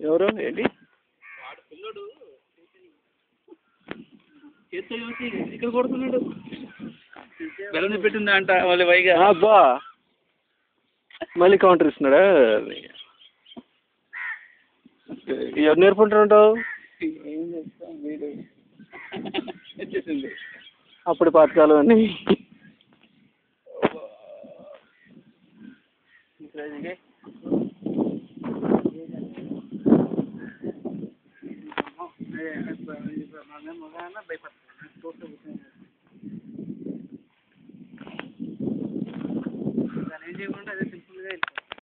ఎవరు ఏంటి చేత్తో చూసి ఇక్కడ కొడుతున్నాడు బెల్లం పెట్టిందా అంట మళ్ళీ పైగా అబ్బా మళ్ళీ కౌంటర్ ఇస్తున్నాడా ఎవరు నేర్పుంటారంటావు ఏం చేస్తాం వీడు వచ్చేసింది అప్పుడు పాతకాలం అన్నీ భయపడ